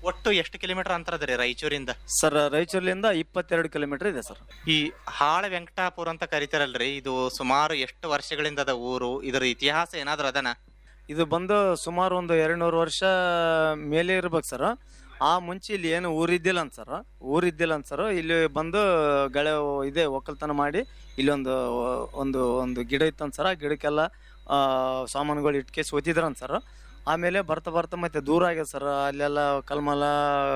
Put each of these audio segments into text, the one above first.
ಒಟ್ಟು ಎಷ್ಟು ಕಿಲೋಮೀಟರ್ ಅಂತರ ಅದ ರೀ ರಾಯಚೂರಿಂದ ಸರ್ ರಾಯಚೂರ್ಲಿಂದ ಇಪ್ಪತ್ತೆರಡು ಕಿಲೋಮೀಟರ್ ಇದೆ ಸರ್ ಈ ಹಾಳ ವೆಂಕಟಾಪುರ ಅಂತ ಕರಿತಾರಲ್ರಿ ಇದು ಸುಮಾರು ಎಷ್ಟು ವರ್ಷಗಳಿಂದ ಅದ ಊರು ಇದರ ಇತಿಹಾಸ ಏನಾದ್ರು ಅದನ ಇದು ಬಂದು ಸುಮಾರು ಒಂದು ಎರಡು ನೂರು ವರ್ಷ ಮೇಲೆ ಇರ್ಬೇಕು ಸರ್ ಆ ಮುಂಚೆ ಇಲ್ಲಿ ಏನು ಊರಿದ್ದಿಲ್ಲ ಅಂತ ಸರ್ ಊರಿದ್ದಿಲ್ಲ ಅಂತ ಸರ್ ಇಲ್ಲಿ ಬಂದು ಗಳೆ ಇದೆ ಒಕ್ಕಲ್ತನ ಮಾಡಿ ಇಲ್ಲೊಂದು ಒಂದು ಒಂದು ಗಿಡ ಇತ್ತಂತ ಸರ್ ಆ ಗಿಡಕ್ಕೆಲ್ಲ ಆ, ಸಾಮಾನುಗಳು ಇಟ್ಕೇಸಿ ಓದಿದ್ರಂತ ಸರ್ ಆಮೇಲೆ ಬರ್ತಾ ಬರ್ತಾ ಮತ್ತೆ ದೂರ ಆಗ್ಯದ ಸರ್ ಅಲ್ಲೆಲ್ಲ ಕಲ್ಮಲ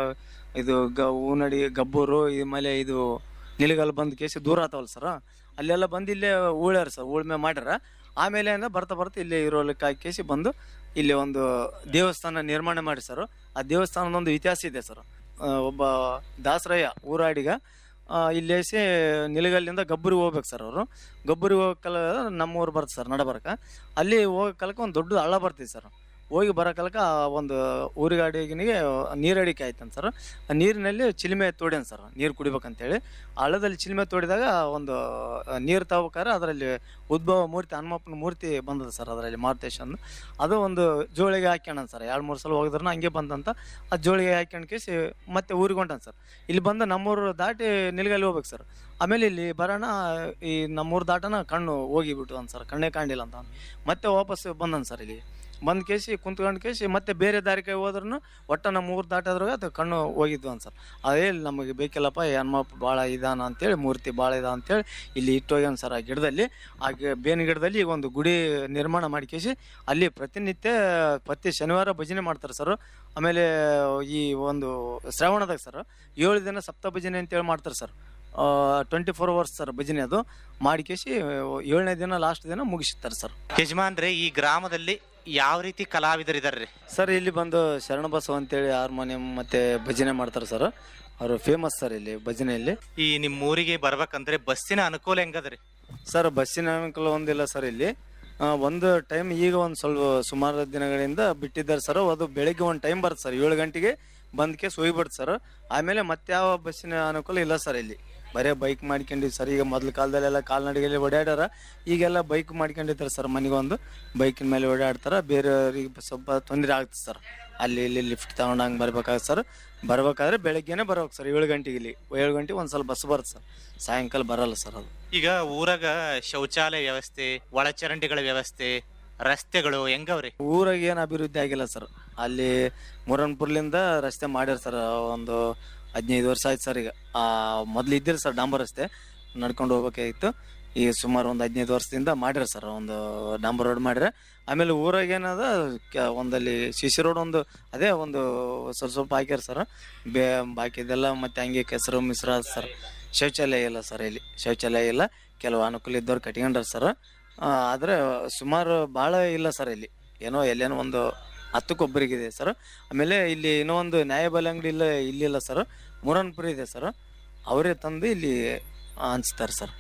ಇದು ಗ ಊನಡಿ ಗಬ್ಬೂರು ಆಮೇಲೆ ಇದು ನಿಲಗಲ್ ಬಂದ್ ಕೇಸಿ ದೂರ ಆತವಲ್ಲ ಸರ್ ಅಲ್ಲೆಲ್ಲ ಬಂದು ಇಲ್ಲೇ ಉಳ್ಯಾರ ಸರ್ ಉಳ್ಮೆ ಮಾಡ್ಯಾರ ಆಮೇಲೆ ಏನ ಬರ್ತಾ ಬರ್ತಾ ಇಲ್ಲಿ ಇರೋಲಿಕ್ಕೆ ಹಾಕೇಸಿ ಬಂದು ಇಲ್ಲಿ ಒಂದು ದೇವಸ್ಥಾನ ನಿರ್ಮಾಣ ಮಾಡಿ ಸರ್ ಆ ದೇವಸ್ಥಾನದ ಒಂದು ಇತಿಹಾಸ ಇದೆ ಸರ್ ಆ, ಒಬ್ಬ ದಾಸರಯ್ಯ ಊರಾಡಿಗ ಆ, ಇಲ್ಲೇಸಿ ನಿಲಗಲ್ಲಿಂದ ಗಬ್ಬರಿಗೆ ಹೋಗ್ಬೇಕು ಸರ್ ಅವರು ಗಬ್ಬರಿಗೆ ಹೋಗಕ್ಕಲ್ಲ ನಮ್ಮೂರು ಬರ್ತದೆ ಸರ್ ನಡಬರ್ಕ ಅಲ್ಲಿ ಹೋಗಕ್ಕಲ್ಕ ಒಂದು ದೊಡ್ಡ ಹಳ್ಳ ಬರ್ತೀವಿ ಸರ್ ಹೋಗಿ ಬರೋಕಲ್ಕ ಒಂದು ಊರಿಗಾಡಿಗೆ ನೀರು ಅಡಿಕೆ ಆಯ್ತಂತ ಸರ್ ಆ ನೀರಿನಲ್ಲಿ ಚಿಲಿಮೆ ತೋಡ್ಯಾನ ಸರ್ ನೀರು ಕುಡಿಬೇಕಂತೇಳಿ ಆ ಹಳ್ಳದಲ್ಲಿ ಚಿಲಿಮೆ ತೋಡಿದಾಗ ಒಂದು ನೀರು ತಗೋಬೇಕಾದ್ರೆ ಅದರಲ್ಲಿ ಉದ್ಭವ ಮೂರ್ತಿ ಹನುಮಪ್ಪನ ಮೂರ್ತಿ ಬಂದದ ಸರ್ ಅದರಲ್ಲಿ ಮಾರುತೇಶ್ ಅಂದು ಅದು ಒಂದು ಜೋಳಿಗೆ ಹಾಕ್ಯಾಣ ಸರ್ ಎರಡು ಮೂರು ಸಲ ಹೋಗಿದ್ರು ಹಂಗೆ ಬಂದಂತ ಆ ಜೋಳಿಗೆ ಹಾಕ್ಯಂಡ್ ಕೇಸಿ ಮತ್ತೆ ಊರಿಗೆ ಹೊಂಟಾನ ಸರ್ ಇಲ್ಲಿ ಬಂದು ನಮ್ಮೂರು ದಾಟಿ ನಿಲ್ಗಲ್ಲಿ ಹೋಗ್ಬೇಕು ಸರ್ ಆಮೇಲೆ ಇಲ್ಲಿ ಬರೋಣ ಈ ನಮ್ಮೂರು ದಾಟನ ಕಣ್ಣು ಹೋಗಿಬಿಟ್ಟು ಅಂತ ಸರ್ ಕಣ್ಣೇ ಕಾಣಿಲ್ಲ ಅಂತ ಅಂದ್. ಮತ್ತೆ ವಾಪಸ್ ಬಂದನ್ ಸರ್ ಇಲ್ಲಿ ಬಂದ್ ಕೇಸಿ ಕುಂತ್ಕೊಂಡು ಕೇಸಿ ಮತ್ತೆ ಬೇರೆ ದಾರಿ ಕೈ ಹೋದ್ರೂ ಒಟ್ಟ ನಮ್ಮ ಊರು ದಾಟೋದ್ರಾಗ ಅದು ಕಣ್ಣು ಹೋಗಿದ್ವು ಅಂತ ಸರ್ ಅದೇ ನಮಗೆ ಬೇಕಿಲ್ಲಪ್ಪ ಈ ಹನುಮಪ್ಪ ಭಾಳ ಇದಾನ ಅಂತೇಳಿ ಮೂರ್ತಿ ಭಾಳ ಇದ ಅಂತೇಳಿ ಇಲ್ಲಿ ಇಟ್ಟೋಗ್ಯಾನ ಸರ್ ಆ ಗಿಡದಲ್ಲಿ ಆ ಗಿ- ಬೇವಿನ ಗಿಡದಲ್ಲಿ ಈಗ ಒಂದು ಗುಡಿ ನಿರ್ಮಾಣ ಮಾಡಿಕೇಸಿ ಅಲ್ಲಿ ಪ್ರತಿನಿತ್ಯ ಪ್ರತಿ ಶನಿವಾರ ಭಜನೆ ಮಾಡ್ತಾರೆ ಸರ್ ಆಮೇಲೆ ಈ ಒಂದು ಶ್ರಾವಣದಾಗ ಸರ್ ಏಳು ದಿನ ಸಪ್ತ ಭಜನೆ ಅಂತೇಳಿ ಮಾಡ್ತಾರೆ sir twenty four hours sir ಭಜನೆ ಅದು ಮಾಡಿಕೇಸಿ ಏಳನೇ ದಿನ ಲಾಸ್ಟ್ ದಿನ ಮುಗಿಸ್ತಾರೆ ಸರ್ ಯಜಮಾನ್ರೆ ಈ ಗ್ರಾಮದಲ್ಲಿ ಯಾವ ರೀತಿ ಕಲಾವಿದರಿದಾರ್ರಿ ಸರ್ ಇಲ್ಲಿ ಬಂದು ಶರಣಬಸವ ಅಂತೇಳಿ ಹಾರ್ಮೋನಿಯಂ ಮತ್ತೆ ಭಜನೆ ಮಾಡ್ತಾರೆ ಸರ್ ಅವರು ಫೇಮಸ್ ಸರ್ ಇಲ್ಲಿ ಭಜನೆಯಲ್ಲಿ ಈ ನಿಮ್ಮ ಊರಿಗೆ ಬರ್ಬೇಕಂದ್ರೆ ಬಸ್ಸಿನ ಅನುಕೂಲ ಹೆಂಗದ್ರಿ ಸರ್ ಬಸ್ಸಿನ ಅನುಕೂಲ ಒಂದಿಲ್ಲ ಸರ್ ಇಲ್ಲಿ ಆ, ಒಂದು ಟೈಮ್ ಈಗ ಒಂದು ಸ್ವಲ್ಪ ಸುಮಾರು ದಿನಗಳಿಂದ ಬಿಟ್ಟಿದ್ದಾರೆ ಸರ್ ಅದು ಬೆಳಿಗ್ಗೆ ಒಂದು ಟೈಮ್ ಬರುತ್ತೆ ಸರ್ ಏಳು ಗಂಟೆಗೆ ಬಂದ್ ಕೇಸ್ ಹೋಗ್ಬಿಡ್ತು ಸರ್ ಆಮೇಲೆ ಮತ್ತೆ ಯಾವ ಬಸ್ಸಿನ ಅನುಕೂಲ ಇಲ್ಲ ಸರ್ ಇಲ್ಲಿ ಬರೇ ಬೈಕ್ ಮಾಡ್ಕೊಂಡಿವಿ ಸರ್ ಈಗ ಮೊದ್ಲ ಕಾಲದಲ್ಲೆಲ್ಲ ಕಾಲ್ನಡಿಗೆಯಲ್ಲಿ ಓಡಾಡ್ಯಾರ ಈಗೆಲ್ಲ ಬೈಕ್ ಮಾಡ್ಕೊಂಡಿರ್ತಾರೆ ಸರ್ ಮನೆಗೊಂದು ಬೈಕಿನ ಮೇಲೆ ಓಡಾಡ್ತಾರ ಬೇರೆಯವ್ರಿಗೆ ಸ್ವಲ್ಪ ತೊಂದರೆ ಆಗ್ತದೆ ಸರ್ ಅಲ್ಲಿ ಇಲ್ಲಿ ಲಿಫ್ಟ್ ತಗೊಂಡು ಹಂಗೆ ಬರ್ಬೇಕಾಗುತ್ತೆ ಸರ್ ಬರ್ಬೇಕಾದ್ರೆ ಬೆಳಗ್ಗೆನೆ ಬರ್ಬೇಕು ಸರ್ ಏಳು ಗಂಟೆಗೆ ಇಲ್ಲಿ ಏಳು ಗಂಟೆಗೆ ಒಂದು ಸ್ವಲ್ಪ ಬಸ್ ಬರುತ್ತೆ ಸರ್ ಸಾಯಂಕಾಲ ಬರಲ್ಲ ಸರ್ ಅದು ಈಗ ಊರಾಗ ಶೌಚಾಲಯ ವ್ಯವಸ್ಥೆ ಒಳಚರಂಡಿಗಳ ವ್ಯವಸ್ಥೆ ರಸ್ತೆಗಳು ಹೆಂಗವ್ರಿ ಊರಾಗ ಏನು ಅಭಿವೃದ್ಧಿ ಆಗಿಲ್ಲ ಸರ್ ಅಲ್ಲಿ ಮುರನ್ಪುರ್ಲಿಂದ ರಸ್ತೆ ಮಾಡ್ಯಾರ ಸರ್ ಒಂದು ಹದಿನೈದು ವರ್ಷ ಆಯ್ತು ಸರ್ ಈಗ ಆ ಮೊದ್ಲು ಇದ್ದಿರ ಸರ್ ಡಾಂಬರ್ ರಸ್ತೆ ನಡ್ಕೊಂಡು ಹೋಗ್ಬೇಕಾಗಿತ್ತು ಈಗ ಸುಮಾರು ಒಂದು ಹದಿನೈದು ವರ್ಷದಿಂದ ಮಾಡ್ಯಾರ ಸರ್ ಒಂದು ಡಾಂಬರ್ ರೋಡ್ ಮಾಡ್ಯಾರ ಆಮೇಲೆ ಊರಾಗ ಏನದ ಕ- ಒಂದಲ್ಲಿ ಸಿ ಸಿ ರೋಡ್ ಒಂದು ಅದೇ ಒಂದು ಸ್ವಲ್ಪ ಸ್ವಲ್ಪ ಹಾಕ್ಯಾರ ಸರ್ ಬೇ ಬಾಕಿದೆಲ್ಲ ಮತ್ತೆ ಹಂಗೆ ಕೆಸರು ಮಿಶ್ರ ಸರ್ ಶೌಚಾಲಯ ಇಲ್ಲ ಸರ್ ಇಲ್ಲಿ ಶೌಚಾಲಯ ಇಲ್ಲ ಕೆಲವು ಅನುಕೂಲ ಇದ್ದವ್ರು ಕಟ್ಕೊಂಡ್ರ ಸರ್ ಆದರೆ ಸುಮಾರು ಭಾಳ ಇಲ್ಲ ಸರ್ ಇಲ್ಲಿ ಏನೋ ಎಲ್ಲೇನೋ ಒಂದು ಹತ್ತಕ್ಕೊಬ್ಬರಿಗಿದೆ ಸರ್ ಆಮೇಲೆ ಇಲ್ಲಿ ಇನ್ನೂ ಒಂದು ನ್ಯಾಯಬೆಲೆ ಅಂಗಡಿ ಇಲ್ಲ ಇಲ್ಲಿಲ್ಲ ಸರ್ ಮುರನ್ಪುರ ಇದೆ ಸರ್ ಅವರೇ ತಂದು ಇಲ್ಲಿ ಹಂಚ್ತಾರೆ ಸರ್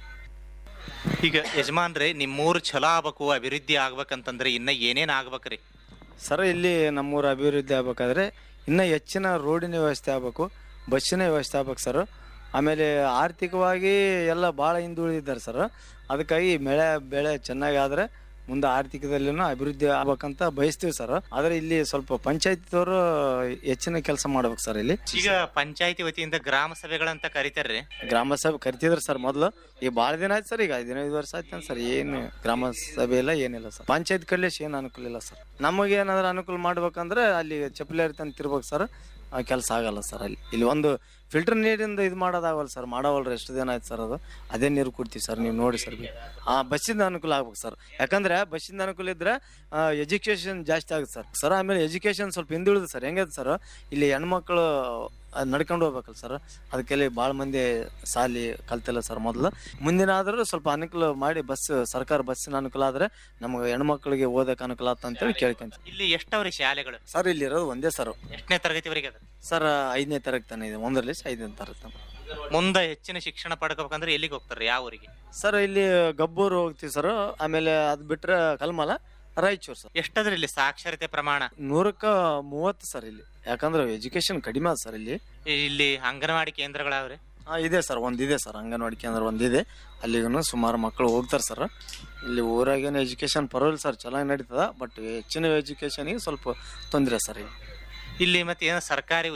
ಈಗ ಯಜಮಾನ್ರೆ ನಿಮ್ಮೂರು ಚಲೋ ಆಗ್ಬೇಕು ಅಭಿವೃದ್ಧಿ ಆಗ್ಬೇಕಂತಂದ್ರೆ ಇನ್ನ ಏನೇನ್ ಆಗ್ಬೇಕ್ರಿ ಸರ್ ಇಲ್ಲಿ ನಮ್ಮೂರ ಅಭಿವೃದ್ಧಿ ಆಗ್ಬೇಕಾದ್ರೆ ಇನ್ನೂ ಹೆಚ್ಚಿನ ರೋಡಿನ ವ್ಯವಸ್ಥೆ ಆಗಬೇಕು ಬಸ್ಸಿನ ವ್ಯವಸ್ಥೆ ಆಗ್ಬೇಕು ಸರ್ ಆಮೇಲೆ ಆರ್ಥಿಕವಾಗಿ ಎಲ್ಲ ಭಾಳ ಹಿಂದುಳಿದಿದ್ದಾರೆ ಸರ್ ಅದಕ್ಕಾಗಿ ಬೆಳೆ ಬೆಳೆ ಚೆನ್ನಾಗಿ ಆದರೆ ಮುಂದೆ ಆರ್ಥಿಕದಲ್ಲಿನೂ ಅಭಿವೃದ್ಧಿ ಆಗ್ಬೇಕಂತ ಬಯಸ್ತೀವಿ ಸರ್ ಆದರೆ ಇಲ್ಲಿ ಸ್ವಲ್ಪ ಪಂಚಾಯತಿದವರು ಹೆಚ್ಚಿನ ಕೆಲಸ ಮಾಡ್ಬೇಕು ಸರ್ ಇಲ್ಲಿ ಈಗ ಪಂಚಾಯತಿ ವತಿಯಿಂದ ಗ್ರಾಮ ಸಭೆಗಳಂತ ಕರಿತಾರ್ರಿ ಗ್ರಾಮ ಸಭೆ ಕರಿತಿದ್ರು ಸರ್ ಮೊದಲು ಈಗ ಭಾಳ ದಿನ ಆಯ್ತು ಸರ್ ಈಗ ಹದಿನೈದು ವರ್ಷ ಆಯ್ತು ಸರ್ ಏನು ಗ್ರಾಮ ಸಭೆ ಇಲ್ಲ ಏನಿಲ್ಲ ಸರ್ ಪಂಚಾಯತ್ ಕಡ್ಲೇಶ್ ಏನು ಅನುಕೂಲ ಇಲ್ಲ ಸರ್ ನಮಗೆ ಏನಾದ್ರು ಅನುಕೂಲ ಮಾಡ್ಬೇಕಂದ್ರೆ ಅಲ್ಲಿ ಚಪ್ಪಲಿ ತಂದು ತಿರ್ಬೇಕು ಸರ್ ಕೆಲಸ ಆಗಲ್ಲ ಸರ್ ಅಲ್ಲಿ ಇಲ್ಲಿ ಒಂದು ಫಿಲ್ಟರ್ ನೀರಿಂದ ಇದು ಮಾಡೋದಾಗಲ್ಲ ಸರ್ ಮಾಡೋವಲ್ರಿ ಎಷ್ಟು ದಿನ ಆಯ್ತು ಸರ್ ಅದು ಅದೇ ನೀರು ಕುಡ್ತೀವಿ ಸರ್ ನೀವು ನೋಡಿ ಸರ್ ಆ ಬಸ್ಸಿಂದ ಅನುಕೂಲ ಆಗ್ಬೇಕು ಸರ್ ಯಾಕಂದ್ರೆ ಬಸ್ಸಿಂದ ಅನುಕೂಲ ಇದ್ರೆ ಎಜುಕೇಶನ್ ಜಾಸ್ತಿ ಆಗುತ್ತೆ ಸರ್ ಸರ್ ಆಮೇಲೆ ಎಜುಕೇಶನ್ ಸ್ವಲ್ಪ ಹಿಂದುಳಿದು ಸರ್ ಹೆಂಗೈತೆ ಸರ್ ಇಲ್ಲಿ ಹೆಣ್ಮಕ್ಳು ಅದ್ ನಡ್ಕೊಂಡು ಹೋಗ್ಬೇಕಲ್ಲ ಸರ್ ಅದಕ್ಕೆಲ್ಲಿ ಭಾಳ ಮಂದಿ ಸಾಲಿ ಕಲ್ತಿಲ್ಲ ಸರ್ ಮೊದಲು ಮುಂದಿನ ಆದರೂ ಸ್ವಲ್ಪ ಅನುಕೂಲ ಮಾಡಿ ಬಸ್ ಸರ್ಕಾರ ಬಸ್ಸಿನ ಅನುಕೂಲ ಆದರೆ ನಮಗೆ ಹೆಣ್ಮಕ್ಳಿಗೆ ಓದಕ್ಕೆ ಅನುಕೂಲ ಆತ ಅಂತೇಳಿ ಕೇಳ್ಕೊಂತೀವಿ ಇಲ್ಲಿ ಎಷ್ಟವ್ರಿ ಶಾಲೆಗಳು ಸರ್ ಇಲ್ಲಿ ಇರೋದು ಒಂದೇ ಸರ್ ಎಷ್ಟನೇ ತರಗತಿವರೆಗೆ ಅದ ಸರ್ ಐದನೇ ತರಗತಿ ತನಕ ಇದೆ ಒಂದರಲ್ಲಿ ಐದನೇ ತರಗತಿ ತನಕ ಮುಂದೆ ಹೆಚ್ಚಿನ ಶಿಕ್ಷಣ ಪಡ್ಕೋಬೇಕಂದ್ರೆ ಎಲ್ಲಿಗೆ ಹೋಗ್ತಾರ್ರಿ ಯಾವ ಊರಿಗೆ ಸರ್ ಇಲ್ಲಿ ಗಬ್ಬೂರು ಹೋಗ್ತೀವಿ ಸರ್ ಆಮೇಲೆ ಅದು ಬಿಟ್ರೆ ಕಲ್ಮಲ ರಾಯಚೂರು ಸರ್ ಎಷ್ಟದ್ರಿ ಇಲ್ಲಿ ಸಾಕ್ಷರತೆ ಪ್ರಮಾಣ ನೂರಕ್ಕ ಮೂವತ್ತು ಸರ್ ಇಲ್ಲಿ ಯಾಕಂದ್ರೆ ಎಜುಕೇಶನ್ ಕಡಿಮೆ ಅದ ಸರ್ ಇಲ್ಲಿ ಇಲ್ಲಿ ಅಂಗನವಾಡಿ ಕೇಂದ್ರಗಳಾವ್ರಿ ಹಾಂ ಇದೆ ಸರ್ ಒಂದಿದೆ ಸರ್ ಅಂಗನವಾಡಿ ಕೇಂದ್ರ ಒಂದಿದೆ ಅಲ್ಲಿಗೂ ಸುಮಾರು ಮಕ್ಕಳು ಹೋಗ್ತಾರೆ ಸರ್ ಇಲ್ಲಿ ಊರಾಗೇನು ಎಜುಕೇಶನ್ ಪರವಾಗಿಲ್ಲ ಸರ್ ಚೆನ್ನಾಗಿ ನಡೀತದ ಬಟ್ ಹೆಚ್ಚಿನ ಎಜುಕೇಶನಿಗೆ ಸ್ವಲ್ಪ ತೊಂದರೆ ಸರ್ ಇಲ್ಲಿ ಇಲ್ಲಿ ಮತ್ತೆ ಏನೋ ಸರ್ಕಾರಿ